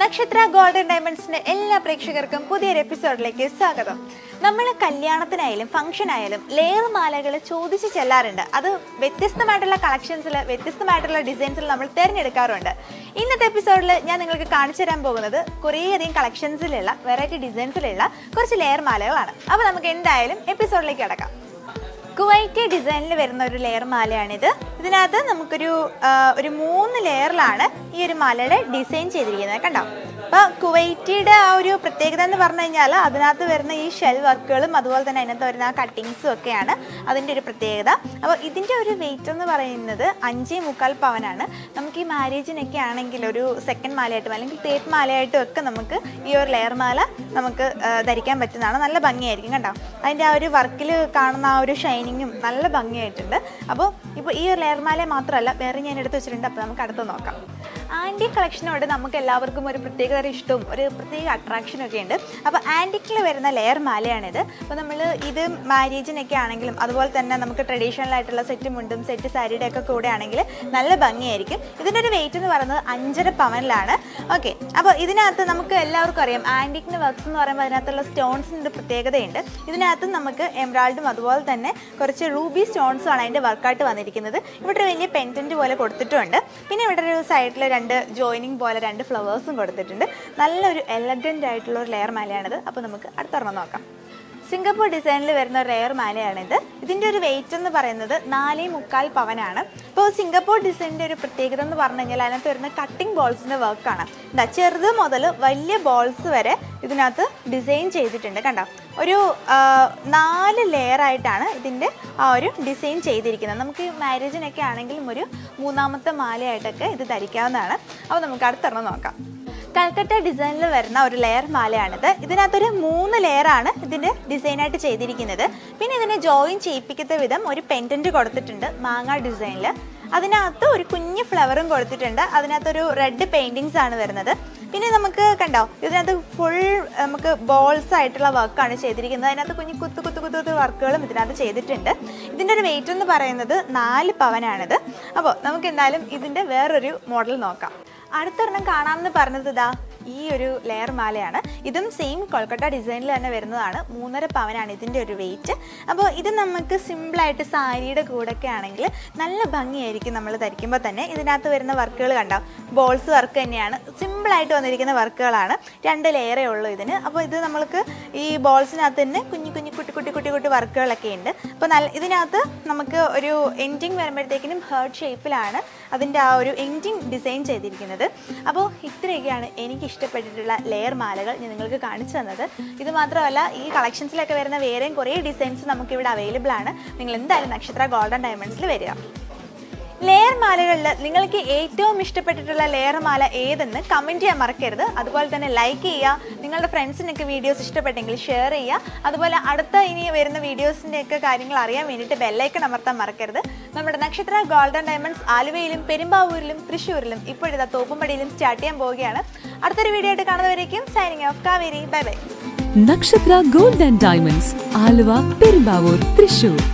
നക്ഷത്ര ഗോൾഡൻ ഡയമണ്ട്സിന്റെ എല്ലാ പ്രേക്ഷകർക്കും പുതിയൊരു എപ്പിസോഡിലേക്ക് സ്വാഗതം നമ്മൾ കല്യാണത്തിനായാലും ഫംഗ്ഷൻ ആയാലും ലെയർ മാലകൾ ചോദിച്ച് ചെല്ലാറുണ്ട് അത് വ്യത്യസ്തമായിട്ടുള്ള കളക്ഷൻസിൽ വ്യത്യസ്തമായിട്ടുള്ള ഡിസൈൻസിൽ നമ്മൾ തിരഞ്ഞെടുക്കാറുണ്ട് ഇന്നത്തെ എപ്പിസോഡിൽ ഞാൻ നിങ്ങൾക്ക് കാണിച്ചു തരാൻ പോകുന്നത് കുറേയധികം കളക്ഷൻസിലുള്ള വെറൈറ്റി ഡിസൈൻസിലുള്ള കുറച്ച് ലെയർ മാലകളാണ് അപ്പോൾ നമുക്ക് എന്തായാലും എപ്പിസോഡിലേക്ക് കിടക്കാം കുവൈറ്റ് ഡിസൈനിൽ വരുന്ന ഒരു ലെയർ മാലയാണിത് ഇതിനകത്ത് നമുക്കൊരു ആ, ഒരു മൂന്ന് ലെയറിലാണ് ഈ ഒരു മാലയുടെ ഡിസൈൻ ചെയ്തിരിക്കുന്നത് കണ്ടോ അപ്പോൾ കുവൈറ്റിയുടെ ആ ഒരു പ്രത്യേകത എന്ന് പറഞ്ഞു കഴിഞ്ഞാൽ അതിനകത്ത് വരുന്ന ഈ ഷെൽ വർക്കുകളും അതുപോലെ തന്നെ അതിനകത്ത് വരുന്ന ആ കട്ടിങ്സും ഒക്കെയാണ് അതിൻ്റെ ഒരു പ്രത്യേകത അപ്പോൾ ഇതിൻ്റെ ഒരു വെയിറ്റ് എന്ന് പറയുന്നത് അഞ്ചേ മുക്കാൽ പവനാണ് നമുക്ക് ഈ മാരേജിനൊക്കെ ആണെങ്കിൽ ഒരു സെക്കൻഡ് മാലയായിട്ടും അല്ലെങ്കിൽ തേർഡ് മാലയായിട്ടും ഒക്കെ നമുക്ക് ഈ ഒരു ലെയർ മാല നമുക്ക് ആ, ധരിക്കാൻ പറ്റുന്നതാണ് നല്ല ഭംഗിയായിരിക്കും കണ്ടോ അതിൻ്റെ ആ ഒരു വർക്കിൽ കാണുന്ന ആ ഒരു ഷൈനിങ്ങും നല്ല ഭംഗിയായിട്ടുണ്ട് അപ്പോൾ ഇപ്പോൾ ഈ ഒരു ലെയർ മാല മാത്രമല്ല വേറെ ഞാൻ എടുത്ത് വെച്ചിട്ടുണ്ട് അപ്പോൾ നമുക്ക് അടുത്ത് നോക്കാം ആൻറ്റി കളക്ഷനോട് നമുക്ക് എല്ലാവർക്കും ഒരു പ്രത്യേക തരം ഇഷ്ടവും ഒരു പ്രത്യേക അട്രാക്ഷനും ഒക്കെ ഉണ്ട് അപ്പോൾ ആൻറ്റിക്കിൽ വരുന്ന ലെയർ മാലയാണിത് അപ്പോൾ നമ്മൾ ഇത് മാരേജിനൊക്കെ ആണെങ്കിലും അതുപോലെ തന്നെ നമുക്ക് ട്രഡീഷണൽ ആയിട്ടുള്ള സെറ്റ് മുണ്ടും സെറ്റ് സാരിയുടെ ഒക്കെ കൂടെ ആണെങ്കിൽ നല്ല ഭംഗിയായിരിക്കും ഇതിൻ്റെ ഒരു വെയിറ്റ് എന്ന് പറയുന്നത് അഞ്ചര പവനിലാണ് ഓക്കെ അപ്പോൾ ഇതിനകത്ത് നമുക്ക് എല്ലാവർക്കും അറിയാം ആൻറ്റിക്കിന് വർക്ക്സ് എന്ന് പറയുമ്പോൾ അതിനകത്തുള്ള സ്റ്റോൺസിൻ്റെ പ്രത്യേകതയുണ്ട് ഇതിനകത്ത് നമുക്ക് എംബ്രാൾഡും അതുപോലെ തന്നെ കുറച്ച് റൂബി സ്റ്റോൺസും ആണ് അതിൻ്റെ വർക്കായിട്ട് വന്നിരിക്കുന്നത് ഇവിടെ ഒരു വലിയ പെൻറ്റൻറ്റ് പോലെ കൊടുത്തിട്ടുണ്ട് പിന്നെ ഇവിടെ ഒരു സൈഡിൽ രണ്ട് ജോയിനിങ് പോലെ രണ്ട് ഫ്ലവേഴ്സും കൊടുത്തിട്ടുണ്ട് നല്ലൊരു എലഗൻ്റ് ആയിട്ടുള്ള ഒരു ലെയർ മാലയാണിത് അപ്പോൾ നമുക്ക് അടുത്തൊരെണ്ണം നോക്കാം സിംഗപ്പൂർ ഡിസൈനിൽ വരുന്ന ഒരു ലെയർ മാലയാണിത് ഇതിൻ്റെ ഒരു വെയിറ്റ് എന്ന് പറയുന്നത് നാലേ മുക്കാൽ പവനാണ് ഇപ്പോൾ സിംഗപ്പൂർ ഡിസൈനിൻ്റെ ഒരു പ്രത്യേകത എന്ന് പറഞ്ഞു കഴിഞ്ഞാൽ അതിനകത്ത് വരുന്ന കട്ടിംഗ് ബോൾസിൻ്റെ വർക്കാണ് എന്താ ചെറുത് മുതൽ വലിയ ബോൾസ് വരെ ഇതിനകത്ത് ഡിസൈൻ ചെയ്തിട്ടുണ്ട് കണ്ടോ ഒരു ആ, നാല് ലെയർ ആയിട്ടാണ് ഇതിൻ്റെ ആ ഒരു ഡിസൈൻ ചെയ്തിരിക്കുന്നത് നമുക്ക് മാരേജിനൊക്കെ ആണെങ്കിലും ഒരു മൂന്നാമത്തെ മാലയായിട്ടൊക്കെ ഇത് ധരിക്കാവുന്നതാണ് അപ്പോൾ നമുക്ക് അടുത്തൊരെണ്ണം നോക്കാം കൽക്കട്ട ഡിസൈനിൽ വരുന്ന ഒരു ലെയർ മാലയാണിത് ഇതിനകത്തൊരു മൂന്ന് ലെയറാണ് ഇതിൻ്റെ ഡിസൈനായിട്ട് ചെയ്തിരിക്കുന്നത് പിന്നെ ഇതിനെ ജോയിൻ ചെയ്യിപ്പിക്കുന്ന വിധം ഒരു പെൻറ്റൻറ്റ് കൊടുത്തിട്ടുണ്ട് മാങ്ങ ഡിസൈനിൽ അതിനകത്ത് ഒരു കുഞ്ഞ് ഫ്ലവറും കൊടുത്തിട്ടുണ്ട് അതിനകത്തൊരു റെഡ് പെയിൻറ്റിങ്സ് ആണ് വരുന്നത് പിന്നെ നമുക്ക് കണ്ടോ ഇതിനകത്ത് ഫുൾ നമുക്ക് ബോൾസ് ആയിട്ടുള്ള വർക്കാണ് ചെയ്തിരിക്കുന്നത് അതിനകത്ത് കുഞ്ഞു കുത്തു കുത്തു കുത്തു കുത്തു വർക്കുകളും ഇതിനകത്ത് ചെയ്തിട്ടുണ്ട് ഇതിൻ്റെ ഒരു വെയിറ്റ് എന്ന് പറയുന്നത് നാല് പവനാണിത് അപ്പോൾ നമുക്ക് എന്തായാലും ഇതിൻ്റെ വേറൊരു മോഡൽ നോക്കാം അടുത്തൊരെണ്ണം കാണാമെന്ന് പറഞ്ഞത് ഇതാ ഈ ഒരു ലെയർ മാലയാണ് ഇതും സെയിം കൊൽക്കട്ട ഡിസൈനിൽ തന്നെ വരുന്നതാണ് മൂന്നര പവനാണ് ഇതിൻ്റെ ഒരു വെയിറ്റ് അപ്പോൾ ഇത് നമുക്ക് സിമ്പിളായിട്ട് സാരിയുടെ കൂടെയൊക്കെ ആണെങ്കിൽ നല്ല ഭംഗിയായിരിക്കും നമ്മൾ ധരിക്കുമ്പോൾ തന്നെ ഇതിനകത്ത് വരുന്ന വർക്കുകൾ കണ്ടോ ബോൾസ് വർക്ക് തന്നെയാണ് സിമ്പിളായിട്ട് വന്നിരിക്കുന്ന വർക്കുകളാണ് രണ്ട് ലെയറേ ഉള്ളൂ ഇതിന് അപ്പോൾ ഇത് നമ്മൾക്ക് ഈ ബോൾസിനകത്ത് തന്നെ കുഞ്ഞു കുഞ്ഞു കുട്ടി കുട്ടി കുട്ടി കുട്ടി വർക്കുകളൊക്കെ ഉണ്ട് അപ്പോൾ നല്ല ഇതിനകത്ത് നമുക്ക് ഒരു എൻഡിങ് വരുമ്പോഴത്തേക്കിനും ഹേർട്ട് ഷേപ്പിലാണ് അതിൻ്റെ ആ ഒരു എൻഡിങ് ഡിസൈൻ ചെയ്തിരിക്കുന്നത് അപ്പോൾ ഇത്രയൊക്കെയാണ് എനിക്ക് ഇഷ്ടപ്പെട്ടിട്ടുള്ള ലെയർ മാലകൾ ഞാൻ നിങ്ങൾക്ക് കാണിച്ചു തന്നത് ഇത് മാത്രമല്ല ഈ കളക്ഷൻസിലൊക്കെ വരുന്ന വേറെയും കുറേ ഡിസൈൻസ് നമുക്കിവിടെ അവൈലബിൾ ആണ് നിങ്ങൾ എന്തായാലും നക്ഷത്ര ഗോൾഡൻ ഡയമണ്ട്സിൽ വരിക ലെയർ മാലകളിൽ നിങ്ങൾക്ക് ഏറ്റവും ഇഷ്ടപ്പെട്ടിട്ടുള്ള ലെയർ മാല ഏതെന്ന് കമൻറ്റ് ചെയ്യാൻ മറക്കരുത് അതുപോലെ തന്നെ ലൈക്ക് ചെയ്യുക നിങ്ങളുടെ ഫ്രണ്ട്സിനൊക്കെ വീഡിയോസ് ഇഷ്ടപ്പെട്ടെങ്കിൽ ഷെയർ ചെയ്യുക അതുപോലെ അടുത്ത ഇനി വരുന്ന വീഡിയോസിൻ്റെ ഒക്കെ കാര്യങ്ങൾ അറിയാൻ വേണ്ടിയിട്ട് ബെല്ലൈക്കൺ അമർത്താൻ മറക്കരുത് നമ്മുടെ നക്ഷത്ര ഗോൾഡൻ ഡയമണ്ട്സ് ആലുവയിലും പെരുമ്പാവൂരിലും തൃശ്ശൂരിലും ഇപ്പോഴിതാ തോപ്പുംപടിയിലും സ്റ്റാർട്ട് ചെയ്യാൻ പോവുകയാണ് അടുത്തൊരു വീഡിയോ ആയിട്ട് കാണുന്നവരേക്കും signing off Kaveri bye bye Nakshatra gold and diamonds Aluva Perumbavoor Thrissur